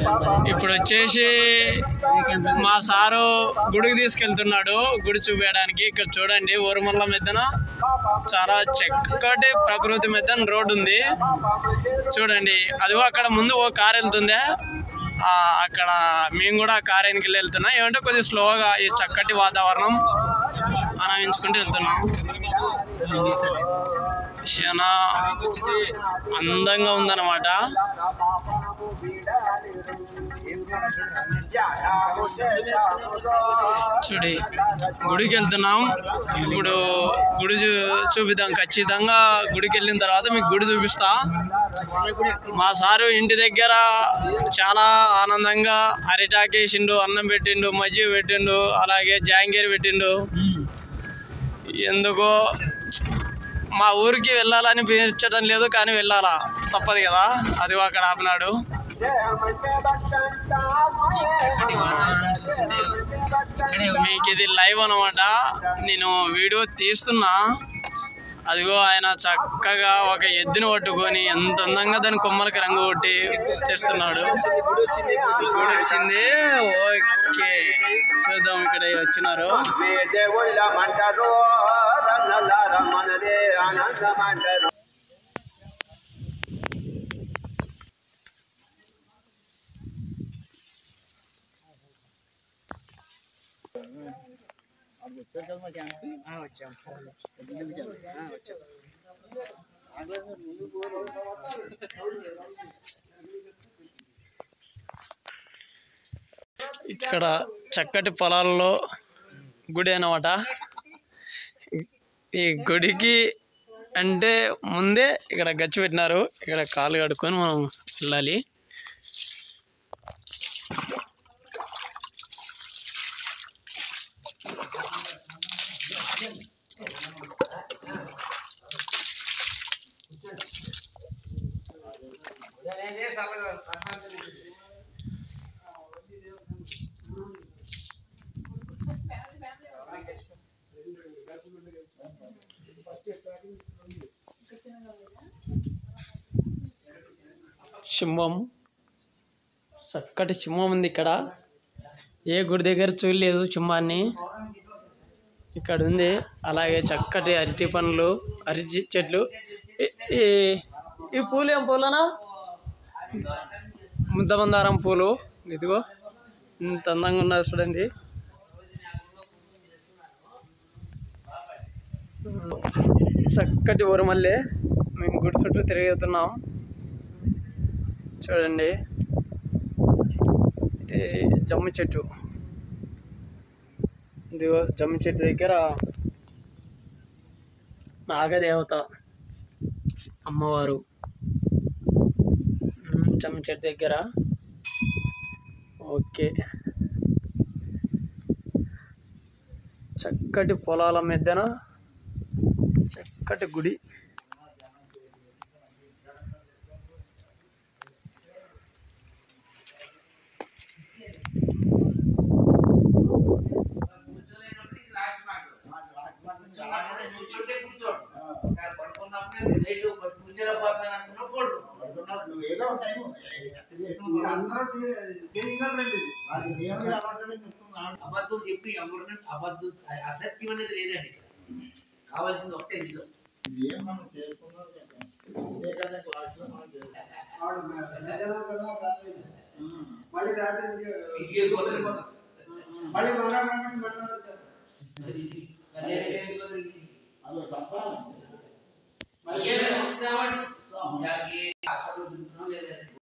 ఇప్పుడు వచ్చేసి మా సారు గుడికి తీసుకెళ్తున్నాడు గుడి చూపించడానికి ఇక్కడ చూడండి ఊరుమల్ల మధ్యన చాలా చక్కటి ప్రకృతి మధ్యన రోడ్డు ఉంది చూడండి అదిగో అక్కడ ముందు ఓ కార్ వెళ్తుంది ఆ, అక్కడ మేము కూడా ఆ కార్ వెనక్కి వెళ్తున్నాం ఏమంటే కొద్దిగా స్లోగా ఈ చక్కటి వాతావరణం ఆనందించుకుంటూ వెళ్తున్నాం చాలా అందంగా ఉందన్నమాట చూడి గుడికి వెళ్తున్నాం ఇప్పుడు గుడి చూ- చూపిద్దాం ఖచ్చితంగా గుడికి వెళ్ళిన తర్వాత మీకు గుడి చూపిస్తా మా సారు ఇంటి దగ్గర చాలా ఆనందంగా అరిటాకేసిండు అన్నం పెట్టిండు మజ్జిగ పెట్టిండు అలాగే జాంగీర్ పెట్టిండు ఎందుకో మా ఊరికి వెళ్ళాలని అనిపించడం లేదు కానీ వెళ్ళాలా తప్పదు కదా అది అక్కడ ఆపినాడు మీకు ఇది లైవ్ అనమాట నేను వీడియో తీస్తున్నా అదిగో ఆయన చక్కగా ఒక ఎద్దుని పట్టుకొని ఎంత అందంగా దాని కొమ్మలకి రంగు కొట్టి తెస్తున్నాడు ఇప్పుడు వచ్చింది ఓకే చూద్దాం ఇక్కడ వచ్చినారు దేవుళ్ళమంటారు రమ్మనదే ఆనందమంటారు ఇక్కడ చక్కటి పొలాల్లో గుడి అన్నమాట ఈ గుడికి అంటే ముందే ఇక్కడ గచ్చి పెట్టినారు ఇక్కడ కాలు కడుక్కొని మనం వెళ్ళాలి సింహం చక్కటి సింహం ఉంది ఇక్కడ ఏ గుడి దగ్గర చూడలేదు సింహాన్ని ఇక్కడ ఉంది అలాగే చక్కటి అరటి పండ్లు అరటి చెట్లు ఈ- ఈ ఈ పూలు ఏం పూలనా ముద్దమందారం పూలు ఇదిగో ఇంత అందంగా ఉన్నది చూడండి చక్కటి ఊరమల్లే మేము గుడి చుట్టూ తిరుగుతున్నాం చూడండి ఇది జమ్మి చెట్టు ఇదిగో జమ్మి చెట్టు దగ్గర నాగదేవత అమ్మవారు ఉమ్, జమ్మి చెట్టు దగ్గర ఓకే చక్కటి పొలాల మధ్యన చక్కటి గుడి అబద్ధం చెప్పి ఎవరిని అబద్ధం అసత్యం అనేది లేదండి కావాల్సింది ఒకటే నిజం మళ్ళీ రాత్రి ఇంటికి వెళ్ళిపోతారు. మళ్ళీ మళ్ళీ మరి కళ్యాణ టైంలో అదో సంతానం కళ్యాణ ఉత్సవం జాతీయ